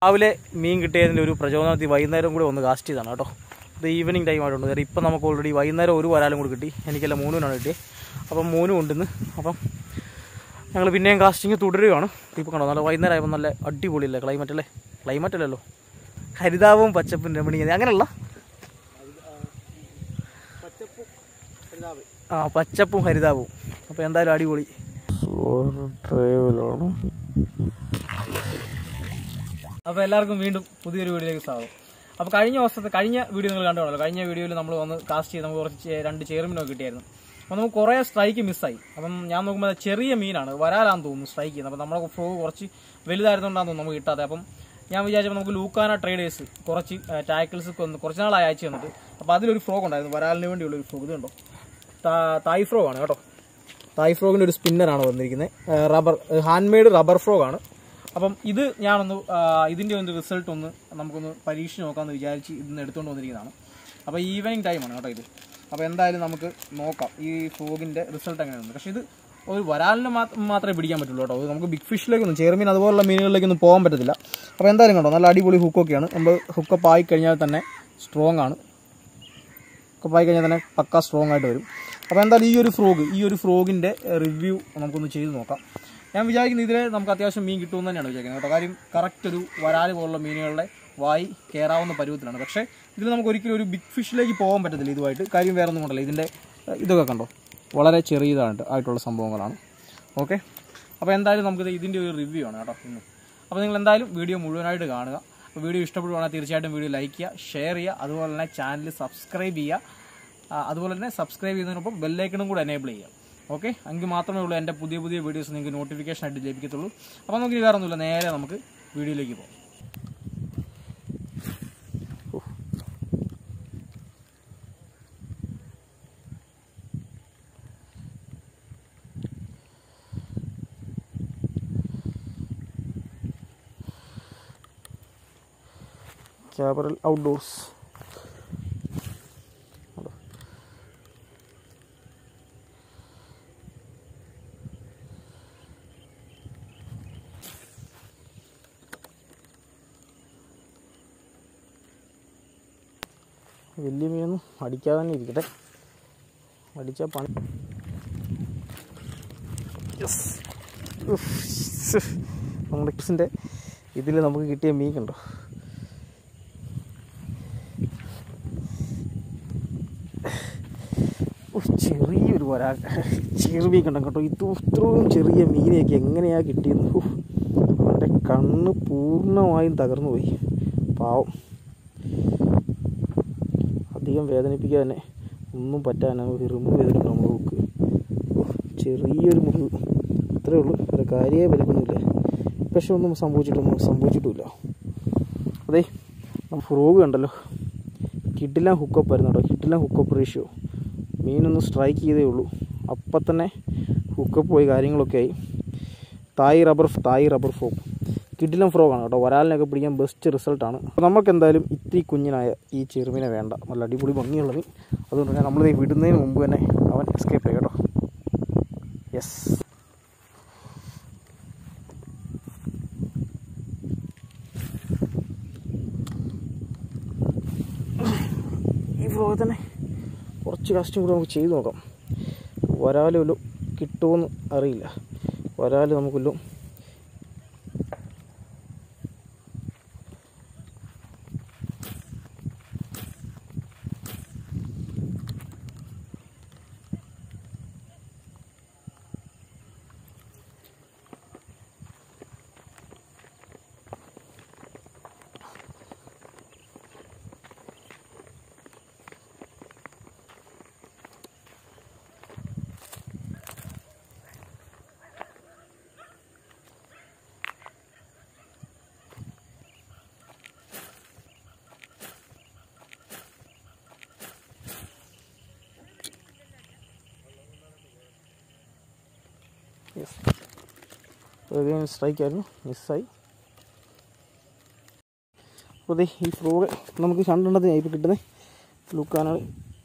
രാവിലെ മീൻ കിട്ടിയതിൻ്റെ ഒരു പ്രചോദനത്തിൽ വൈകുന്നേരം കൂടെ ഒന്ന് കാസ്റ്റ് ചെയ്താണ് കേട്ടോ ഇത് ഈവനിങ് ടൈം ആയിട്ടുണ്ട് കാര്യം ഇപ്പം നമുക്ക് ഓൾറെഡി വൈകുന്നേരം ഒരു വരാലും കൂടി കിട്ടി എനിക്കല്ല മൂന്നിനാണ് കിട്ടിയത് അപ്പം മൂന്നും ഉണ്ടെന്ന് അപ്പം ഞങ്ങൾ പിന്നെയും കാസ്റ്റിംഗ് തുടരുകയാണ് ഇപ്പോൾ കണ്ടോ നല്ല വൈകുന്നേരം ആയപ്പോൾ നല്ല അടിപൊളിയല്ലേ ക്ലൈമറ്റ് അല്ലേ ക്ലൈമറ്റ് അല്ലല്ലോ ഹരിതാപവും പച്ചപ്പും രമണീയത അങ്ങനെയല്ല ആ പച്ചപ്പും ഹരിതാപവും അപ്പോൾ എന്തായാലും അടിപൊളി ഡ്രൈവിലാണ് അപ്പോൾ എല്ലാവർക്കും വീണ്ടും പുതിയൊരു വീഡിയോയിലേക്ക് സ്വാഗതം അപ്പോൾ കഴിഞ്ഞ ദിവസത്തെ കഴിഞ്ഞ വീഡിയോ നിങ്ങൾ കണ്ടുകൊള്ളല്ലോ കഴിഞ്ഞ വീഡിയോയിൽ നമ്മൾ വന്ന് കാസ്റ്റ് ചെയ്ത് നമുക്ക് കുറച്ച് ചെ- രണ്ട് ചെറുമീനൊക്കെ കിട്ടിയായിരുന്നു അപ്പോൾ നമുക്ക് കുറേ സ്ട്രൈക്ക് മിസ്സായി അപ്പം ഞാൻ നോക്കുമ്പോൾ അത് ചെറിയ മീനാണ് വരാലാന്ന് തോന്നുന്നു സ്ട്രൈക്ക് ചെയ്യുന്നത് അപ്പോൾ നമ്മുടെ ഫ്രോ കുറച്ച് വലുതായിരുന്നുകൊണ്ടാന്ന് തോന്നുന്നു നമുക്ക് കിട്ടാതെ അപ്പം ഞാൻ വിചാരിച്ചപ്പോൾ നമുക്ക് ലൂക്കാന ട്രേഡേഴ്സ് കുറച്ച് ടാക്കിൾസ് ഒന്ന് കുറച്ച് നാളായി അയച്ചു തന്നിട്ട് അപ്പോൾ അതിലൊരു ഫ്രോഗ് ഉണ്ടായിരുന്നു വരാലിന് വേണ്ടിയുള്ള ഒരു ഫ്രോഗ് ഇതുണ്ടോ താ- തായ് ഫ്രോഗ് ആണ് കേട്ടോ തായ് ഫ്രോഗിൻ്റെ ഒരു സ്പിന്നറാണ് വന്നിരിക്കുന്നത് rubber handmade rubber frog ആണ് അപ്പം ഇത് ഞാനൊന്ന് ആ, ഇതിൻ്റെ ഒന്ന് റിസൾട്ട് ഒന്ന് നമുക്കൊന്ന് പരീക്ഷിച്ച് നോക്കാമെന്ന് വിചാരിച്ച് ഇന്ന് എടുത്തുകൊണ്ട് വന്നിരിക്കുന്നതാണ് അപ്പോൾ ഈവനിങ് ടൈമാണ് കേട്ടോ ഇത് അപ്പോൾ എന്തായാലും നമുക്ക് നോക്കാം ഈ ഫ്രോഗിൻ്റെ റിസൾട്ട് എങ്ങനെയാണ് പക്ഷേ ഇത് ഒരു വരാലിന് മാ- മാത്രമേ പിടിക്കാൻ പറ്റുള്ളൂ കേട്ടോ ഇത് നമുക്ക് ബിഗ് ഫിഷിലേക്കൊന്നും ചെറുമീൻ അതുപോലുള്ള മീനുകളിലേക്കൊന്നും പോകാൻ പറ്റത്തില്ല അപ്പോൾ എന്തായാലും കണ്ടോ നല്ല അടിപൊളി ഹുക്കൊക്കെയാണ് നമ്മൾ ഹുക്കപ്പ് ആയി കഴിഞ്ഞാൽ തന്നെ സ്ട്രോങ് ആണ് ഹുക്കപ്പ് കഴിഞ്ഞാൽ തന്നെ പക്ക സ്ട്രോങ് ആയിട്ട് വരും അപ്പോൾ എന്തായാലും ഈ ഒരു ഫ്രോഗ് ഈ ഒരു ഫ്രോഗിൻ്റെ റിവ്യൂ നമുക്കൊന്ന് ചെയ്ത് നോക്കാം ഞാൻ വിചാരിക്കുന്നത് ഇതിൽ നമുക്ക് അത്യാവശ്യം മീൻ കിട്ടുമെന്ന് തന്നെയാണ് വിചാരിക്കുന്നത് കേട്ടോ കാര്യം കറക്റ്റ് ഒരു വരാല് പോലുള്ള മീനുകളുടെ വായി കയറാവുന്ന പരുവത്തിലാണ് പക്ഷേ ഇതിൽ നമുക്ക് ഒരിക്കലും ഒരു ബിഗ് ഫിഷിലേക്ക് പോകാൻ പറ്റത്തില്ല ഇതുമായിട്ട് കാര്യം വേറെ ഒന്നും കൊണ്ടല്ല ഇതിൻ്റെ ഏഹ്, ഇതൊക്കെ കണ്ടോ വളരെ ചെറിയതായിട്ട് ആയിട്ടുള്ള സംഭവങ്ങളാണ് ഓക്കെ അപ്പോൾ എന്തായാലും നമുക്കിത് ഇതിൻ്റെ ഒരു റിവ്യൂ ആണ് കേട്ടോ ഇന്ന് അപ്പോൾ നിങ്ങൾ എന്തായാലും വീഡിയോ മുഴുവനായിട്ട് കാണുക അപ്പോൾ വീഡിയോ ഇഷ്ടപ്പെടുവാണെങ്കിൽ തീർച്ചയായിട്ടും വീഡിയോ ലൈക്ക് ചെയ്യുക ഷെയർ ചെയ്യുക അതുപോലെ തന്നെ ചാനൽ സബ്സ്ക്രൈബ് ചെയ്യുക ആ, അതുപോലെ തന്നെ സബ്സ്ക്രൈബ് ചെയ്യുന്നതിനൊപ്പം ബെല്ലൈക്കണും കൂടെ എനേബിൾ ചെയ്യുക ഓക്കെ എങ്കിൽ മാത്രമേ ഉള്ളൂ എൻ്റെ പുതിയ പുതിയ വീഡിയോസ് നിങ്ങൾക്ക് നോട്ടിഫിക്കേഷൻ ആയിട്ട് ലഭിക്കത്തുള്ളൂ അപ്പോൾ നമുക്ക് വേറെ ഒന്നുമില്ല നേരെ നമുക്ക് വീഡിയോയിലേക്ക് പോകാം ക്യാബറൽ ഔട്ട്ഡോർസ് വലിയ മീനൊന്നും അടിക്കാതെ തന്നെ ഇരിക്കട്ടെ അടിച്ചാൽ പണി Yes. ഉഫ്. സ്. നമ്മുടെ കിസിൻ്റെ ഇതിൽ നമുക്ക് കിട്ടിയ മീൻ കണ്ടോ ഉഫ്, ചെറിയൊരു വരാ ചെറുമീൻ കണ്ടോ കേട്ടോ ഇത് ഇത്രയും ചെറിയ മീനെയൊക്കെ എങ്ങനെയാ കിട്ടിയെന്ന് ഉഫ്. അവൻ്റെ കണ്ണ് പൂർണ്ണമായും തകർന്നു പോയി പാവം അധികം വേദനിപ്പിക്കാതെ തന്നെ ഒന്നും പറ്റാൻ നമുക്ക് റിമൂവ് ചെയ്തിട്ടുണ്ട് നമ്മൾ ബുക്ക് ചെറിയൊരു മുറിവ് അത്രേ ഉള്ളൂ ഒരു കാര്യമേ പറ്റുന്നില്ല പക്ഷെ ഒന്നും സംഭവിച്ചിട്ടൊന്നും സംഭവിച്ചിട്ടുമില്ല അതെ ഫ്രോഗ് കണ്ടല്ലോ കിഡിലാൻ ഹുക്കപ്പ് ആയിരുന്നു കേട്ടോ കിഡിലാൻ ഹുക്കപ്പ് റേഷ്യോ മീനൊന്ന് സ്ട്രൈക്ക് ചെയ്തേ ഉള്ളൂ അപ്പം തന്നെ ഹുക്കപ്പ് പോയി കാര്യങ്ങളൊക്കെ ആയി Thai rubber Thai rubber frog കിഡിലം ഫ്രോഗാണ് കേട്ടോ വരാലിനൊക്കെ പിടിക്കാൻ ബെസ്റ്റ് റിസൾട്ടാണ് അപ്പോൾ നമുക്ക് എന്തായാലും ഇത്തിരി കുഞ്ഞിനായ ഈ ചെറുമീനെ വേണ്ട നല്ല അടിപൊളി ഭംഗിയുള്ള മീൻ അതുകൊണ്ട് തന്നെ നമ്മളിത് വിടുന്നതിന് മുമ്പ് തന്നെ അവൻ എസ്കേപ്പ് ആയി കേട്ടോ യെസ് ഈ ഫ്ലോയിൽ തന്നെ കുറച്ച് കാസ്റ്റും കൂടെ നമുക്ക് ചെയ്ത് നോക്കാം വരാല് വല്ലതും കിട്ടുമെന്ന് അറിയില്ല വരാല് നമുക്കല്ലോ യെസ് അഗൈൻ സ്ട്രൈക്ക് ആയിരുന്നു മിസ്സായി അപ്പോൾ ദേ ഈ ഫ്രോഗ് നമുക്ക് രണ്ടെണ്ണത്തിന് ഇപ്പോൾ കിട്ടുന്നത് ലുക്കാനാണ്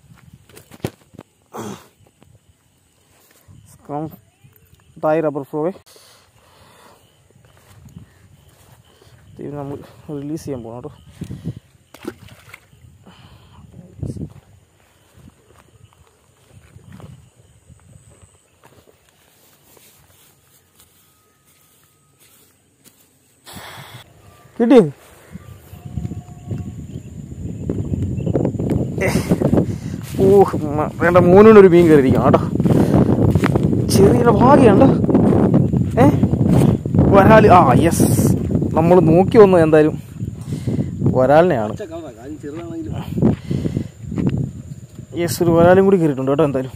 സ്ക്രം തായ് റബ്ബർ ഫ്രോഗ് ഇത് ഇത് നമ്മൾ റിലീസ് ചെയ്യാൻ പോകണം കേട്ടോ കിട്ടിയോ ഓ മ- വേണ്ട മൂന്നിനൊരു മീൻ കയറിയിരിക്കാം കേട്ടോ ചെറിയ ഭാഗ്യമുണ്ടോ ഏ വരാൽ ആ യെസ് നമ്മൾ നോക്കി വന്നത് എന്തായാലും വരാലിനെയാണ് യെസ് ഒരു വരാലും കൂടി കയറിയിട്ടുണ്ട് കേട്ടോ എന്തായാലും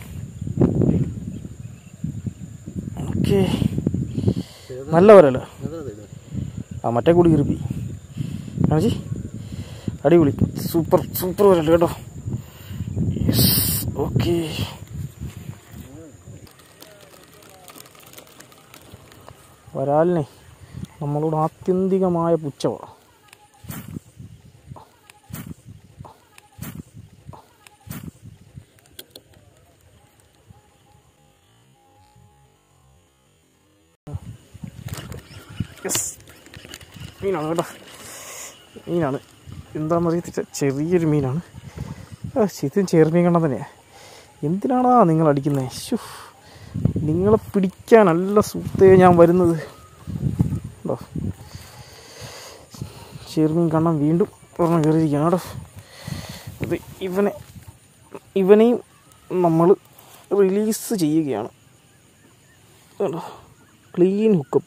ഓക്കെ നല്ല വരാല ആ മറ്റേ കൂടി കയറിപ്പോയി കാണിച്ചി അടിപൊളി സൂപ്പർ സൂപ്പർ വരല്ല കേട്ടോ യെസ് ഓക്കെ വരാലിനെ നമ്മളോട് ആത്യന്തികമായ പുച്ഛമാണ് യെസ് മീനാണ് കേട്ടോ മീനാണ് എന്താണെന്ന് അറിയത്തില്ല ചെറിയൊരു മീനാണ് ആ ചിത്തും ചേർമീൻ കണ്ണം തന്നെയാണ് എന്തിനാണാ നിങ്ങൾ അടിക്കുന്നത് ശു നിങ്ങളെ പിടിക്കാനല്ല സുഹൃത്തേ ഞാൻ വരുന്നത് കേട്ടോ ചെറുമീൻ കണ്ണം വീണ്ടും ഒരെണ്ണം കയറിയിരിക്കുകയാണ് കേട്ടോ ഇത് ഇവനെ ഇവനെയും നമ്മൾ റിലീസ് ചെയ്യുകയാണ് കേട്ടോ ക്ലീൻ ഹുക്കപ്പ്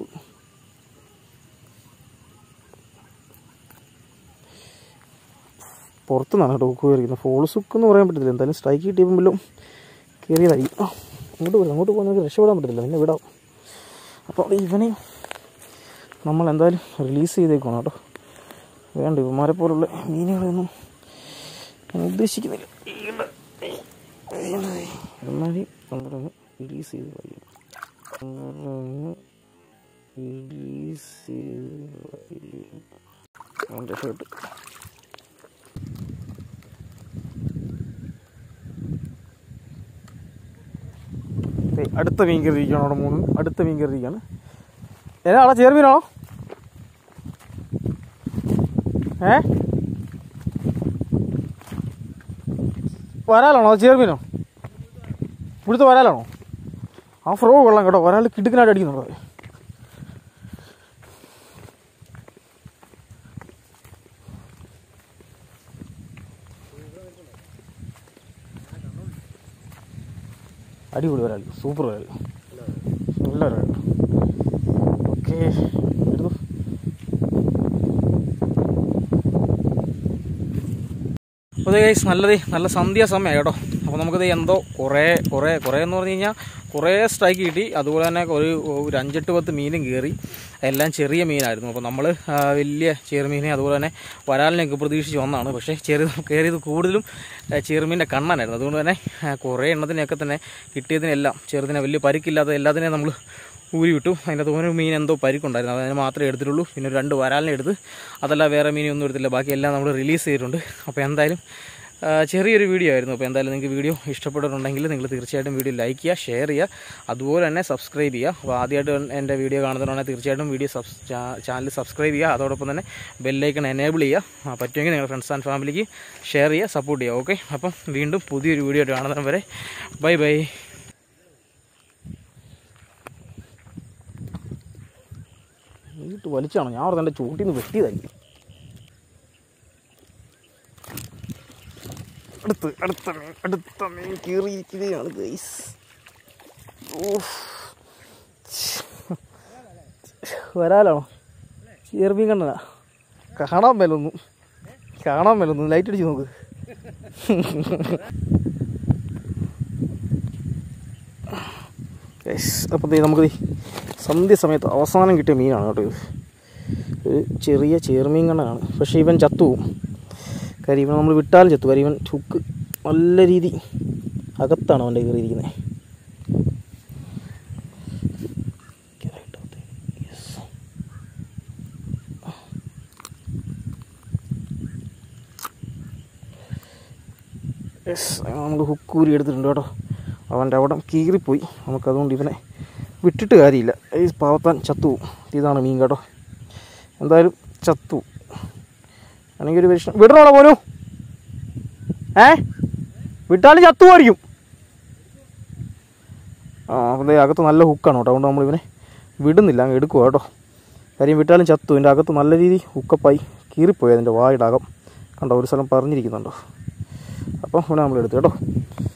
പുറത്തു നിന്നാണ് കേട്ടോ ഹുക്ക് കയറിയിരിക്കുന്നത് ഫോൾസ് ഹുക്ക് എന്ന് പറയാൻ പറ്റത്തില്ല എന്തായാലും സ്ട്രൈക്ക് കിട്ടിയപ്പോൾ വല്ലതും കയറിയതായിരിക്കും ആ അങ്ങോട്ട് പോയി അങ്ങോട്ട് പോകാൻ നമുക്ക് രക്ഷപ്പെടാൻ പറ്റത്തില്ല പിന്നെ വിടാം അപ്പോൾ ഇവനെ നമ്മൾ എന്തായാലും റിലീസ് ചെയ്തേക്കണം കേട്ടോ വേണ്ട ഇവന്മാരെ പോലുള്ള മീനുകളൊന്നും ഞാൻ ഉദ്ദേശിക്കുന്നില്ല എന്നാലും നമ്മളൊന്ന് റിലീസ് ചെയ്ത് കഴിയും നമ്മളൊന്ന് റിലീസ് ചെയ്ത് കഴിയും അവൻ്റെ ഷർട്ട് ദേ, അടുത്ത മീൻ കയറിയിരിക്കുകയാണ് അവിടെ മൂന്ന് അടുത്ത മീൻ കയറിയിരിക്കുകയാണ് ഏതാ അവിടെ ചേർമീനാണോ ഏ വരാലാണോ അത് ചേർമീനോ ഇവിടുത്തെ വരാലാണോ ആ ഫ്രോ കൊള്ളാം കേട്ടോ ഒരാൾ കിടുക്കിനായിട്ട് അടിക്കുന്നുണ്ടോ അടിപൊളി ഒരാൾ സൂപ്പർ ഒരാൾ നല്ല ഒരാൾ ഓക്കെ എടുത്തു അപ്പോൾ ഗൈസ് നല്ലത് നല്ല സന്ധ്യ സമയം കേട്ടോ അപ്പോൾ നമുക്കിത് എന്തോ കുറേ കുറേ കുറേ എന്ന് പറഞ്ഞു കഴിഞ്ഞാൽ കുറേ സ്ട്രൈക്ക് കിട്ടി അതുപോലെ തന്നെ ഒരു ഒരു അഞ്ചെട്ട് പത്ത് മീനും കയറി എല്ലാം ചെറിയ മീനായിരുന്നു അപ്പോൾ നമ്മൾ വലിയ ചെറുമീനെ അതുപോലെ തന്നെ വരാലിനെയൊക്കെ പ്രതീക്ഷിച്ച് വന്നതാണ് പക്ഷേ ചെറു കയറിയത് കൂടുതലും ആ, ചെറുമീൻ്റെ കണ്ണനായിരുന്നു അതുകൊണ്ട് തന്നെ ആ, കുറേ എണ്ണത്തിനെയൊക്കെ തന്നെ കിട്ടിയതിനെല്ലാം ചെറുതിനെ വലിയ പരിക്കില്ലാത്ത എല്ലാത്തിനെയും നമ്മൾ ഊരി വിട്ടു അതിൻ്റെ തോന്നൊരു മീൻ എന്തോ പരിക്കുണ്ടായിരുന്നു അതിന് മാത്രമേ എടുത്തിട്ടുള്ളൂ പിന്നെ ഒരു രണ്ട് വരാലിനെ എടുത്ത് അതല്ല വേറെ മീനൊന്നും എടുത്തില്ല ബാക്കി എല്ലാം നമ്മൾ റിലീസ് ചെയ്തിട്ടുണ്ട് അപ്പോൾ എന്തായാലും ആ, ചെറിയൊരു വീഡിയോ ആയിരുന്നു അപ്പോൾ എന്തായാലും നിങ്ങൾക്ക് വീഡിയോ ഇഷ്ടപ്പെട്ടിട്ടുണ്ടെങ്കിൽ നിങ്ങൾ തീർച്ചയായിട്ടും വീഡിയോ ലൈക്ക് ചെയ്യുക ഷെയർ ചെയ്യുക അതുപോലെ തന്നെ സബ്സ്ക്രൈബ് ചെയ്യുക അപ്പോൾ ആദ്യമായിട്ട് എൻ്റെ വീഡിയോ കാണുന്നതുകൊണ്ടാണെങ്കിൽ തീർച്ചയായിട്ടും വീഡിയോ സബ്സ് ചാനൽ സബ്സ്ക്രൈബ് ചെയ്യുക അതോടൊപ്പം തന്നെ ബെല്ലൈക്കൺ എനേബിൾ ചെയ്യുക ആ, പറ്റുമെങ്കിൽ നിങ്ങളുടെ ഫ്രണ്ട്സ് ആൻഡ് ഫാമിലിക്ക് ഷെയർ ചെയ്യുക സപ്പോർട്ട് ചെയ്യുക ഓക്കെ അപ്പം വീണ്ടും പുതിയൊരു വീഡിയോ ആയിട്ട് കാണുന്നതിന് വരെ ബൈ ബൈ വീട്ട് വലിച്ചാണോ ഞാൻ അവിടെ എൻ്റെ ചൂട്ടിൽ നിന്ന് വെട്ടിയതായിരിക്കും അടുത്ത് അടുത്ത മീൻ അടുത്ത മീൻ കീറിയിരിക്കുകയാണ് ഗൈസ് വരാലാണോ ചെറുമീൻ കണ്ണനാ കാണാൻ മേലൊന്നും കാണാൻ മേലൊന്നും ലൈറ്റ് അടിച്ച് നോക്ക് ഗൈസ് അപ്പോൾ ദേ നമുക്ക് ദേ സന്ധ്യ സമയത്ത് അവസാനം കിട്ടിയ മീനാണ് കേട്ടോ ഇത് ഒരു ചെറിയ ചേർമീൻ കണ്ണനാണ് പക്ഷേ ഇവൻ ചത്തുപോകും കാര്യം ഇവൻ നമ്മൾ വിട്ടാലും ചത്തു കാര്യം ഇവൻ ചുക്ക് നല്ല രീതി അകത്താണ് അവൻ്റെ കയറിയിരിക്കുന്നത് യെസ് നമ്മൾ ഹുക്കൂരി എടുത്തിട്ടുണ്ട് കേട്ടോ അവൻ്റെ അവിടെ കീറിപ്പോയി നമുക്കതുകൊണ്ട് ഇവനെ വിട്ടിട്ട് കാര്യമില്ല ഈ പാവത്താൻ ചത്തുപോകും ഇതാണ് മീൻ കേട്ടോ എന്തായാലും ചത്തു ആണെങ്കിൽ ഒരു വിഷം വിടണോടാ പോനു ഏ വിട്ടാലും ചത്തുമായിരിക്കും ആ അപ്പം ദേ അകത്ത് നല്ല ഹുക്കാണ് കേട്ടോ അതുകൊണ്ട് നമ്മളിവനെ വിടുന്നില്ല അങ്ങ് എടുക്കുക കേട്ടോ കാര്യം വിട്ടാലും ചത്തു ഇതിൻ്റെ അകത്ത് നല്ല രീതി ഹുക്കപ്പായി കീറിപ്പോയി അതിൻ്റെ വായുടെ അകം കണ്ടോ ഒരു സ്ഥലം പറഞ്ഞിരിക്കുന്നുണ്ടോ അപ്പോൾ ഇവിടെ നമ്മൾ എടുത്തു കേട്ടോ